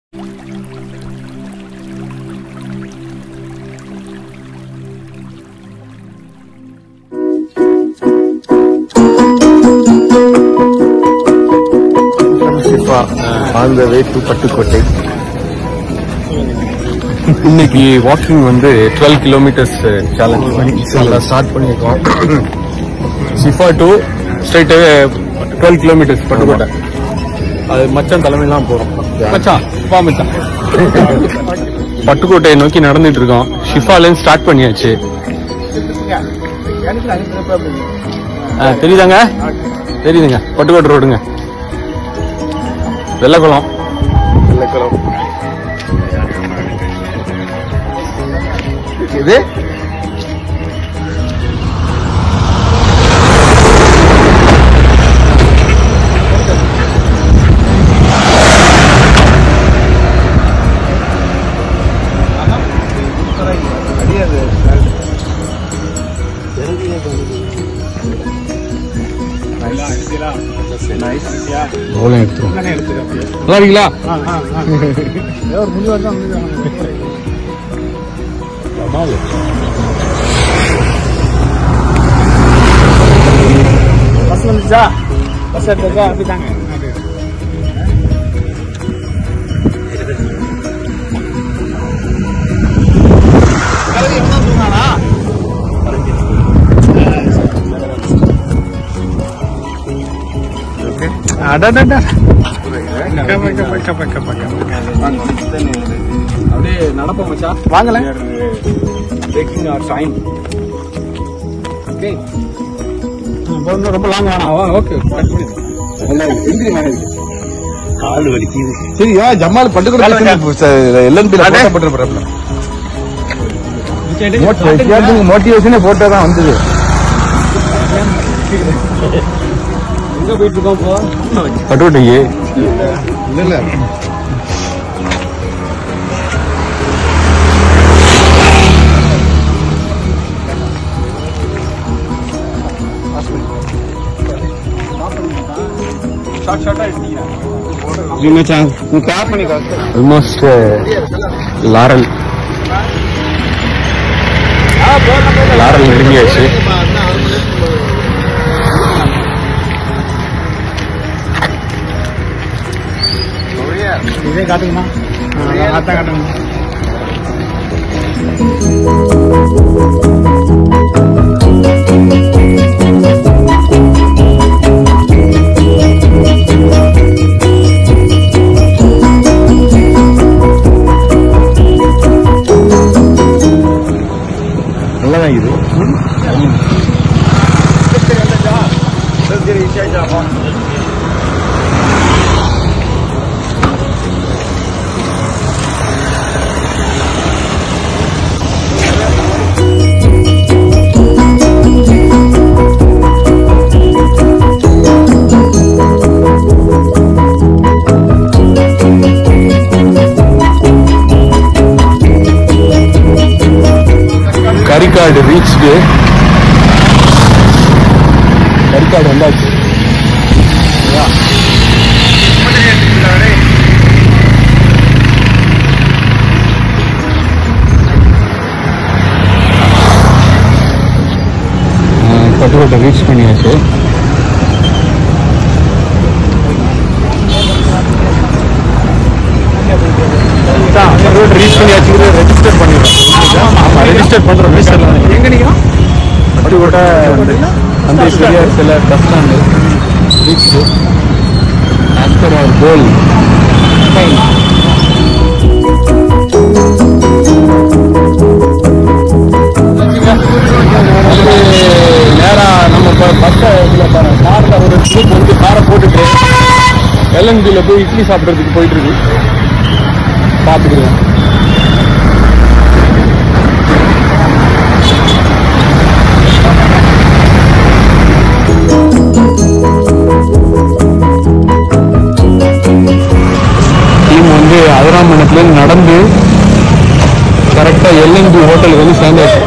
on the way to Pattukkottai இன்னைக்கு walking வந்து twelve kilometres challenge start பண்ணியிருக்கோம் சிஃபா டு ஸ்ட்ரைட்டாகவே டுவெல் கிலோமீட்டர்ஸ் பட்டுக்கோட்டை அது மச்சான் தலைமையெல்லாம் போகிறோம் மச்சான் வா மச்சான் பட்டுக்கோட்டையை நோக்கி நடந்துட்டு இருக்கோம் ஷிஃபாலேருந்து ஸ்டார்ட் பண்ணியாச்சு ஆ, தெரியுதாங்க தெரியுதுங்க பட்டுக்கோட்டை ரோடுங்க வெள்ளக்குளம் வெள்ளக்குளம் இது ரோலம் எடுத்துரும் நல்லா இருக்கீங்களா பஸ் வந்துச்சா பஸ் எடுத்துக்கா அப்படிதாங்க அடடடா கப்ப கப்ப கப்ப கப்ப கப்ப அப்படியே நடப்போம் மச்சான் வாங்கல டேக்கிங் ஆர் டைம் ஓகே ரொம்ப லாங் வேணாம் ஓகே கால் வலிக்குது சரியா ஜமால் பட்டுக்கோட்டை எல்என்பில போட்டப்பட்டிருப்பாப்ல மோட்டிவேஷனே போட்டோ தான் வந்தது எங்க போயிட்டு இருக்கோம் இப்போ பட்டுக்கோட்டைக்கு இல்ல இல்ல ஆல்மோஸ்ட் லாரல் லாரல் நெருங்கியாச்சு இதே காட்டுங்கண்ணா அதான் காட்டுங்க நல்லதான் இது கரிக்காடு ரீச்டு கரிக்காடு வந்தாச்சு பட்டுக்கோட்டை ரீச் பண்ணியாச்சு பட்டுக்கோட்டை ரீச் பண்ணியாச்சு ரெஜிஸ்டர் பண்ணிடுறோம் ஆமா ரெஜிஸ்டர் பண்றோம் ரெஜிஸ்டர் எங்க நீங்க பட்டுக்கோட்டை வந்து தந்தை பெரியார் சில bus stand reach as per our goal நேரா நம்ம பஸ் இதில் காரில் ஒரு ட்ரிப் வந்து காரை போட்டுட்டு எல்என்பியில் போய் இட்லி சாப்பிட்றதுக்கு போயிட்டு இருக்கு பார்த்துக்கிறேன் டீம் வந்து அதிராமணத்துலேருந்து நடந்து கரெக்டாக எல்என்பி ஹோட்டலுக்கு வந்து சேர்ந்தாச்சு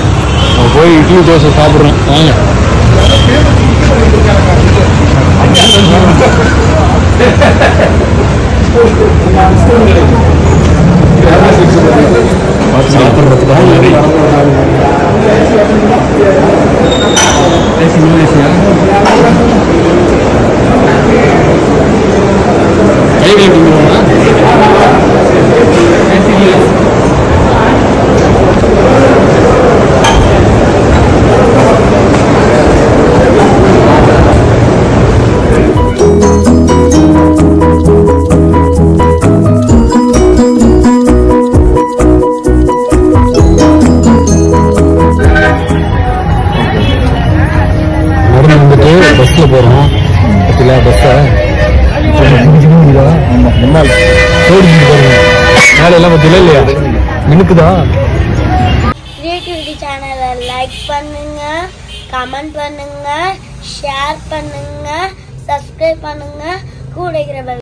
நம்ம போய் இட்லி தோசை சாப்பிட்றோம் வாங்க நடந்து வந்துட்டு பஸ்ல போறோம் பத்தில பஸ்ஸ மேல எல்லாம் பத்தில இல்லையா மினுக்குதா கிரியேட்டிவிட்டி சேனலை லைக் பண்ணுங்க கமெண்ட் பண்ணுங்க ஷேர் பண்ணுங்க சப்ஸ்கிரைப் பண்ணுங்க கூட இருக்கிற bell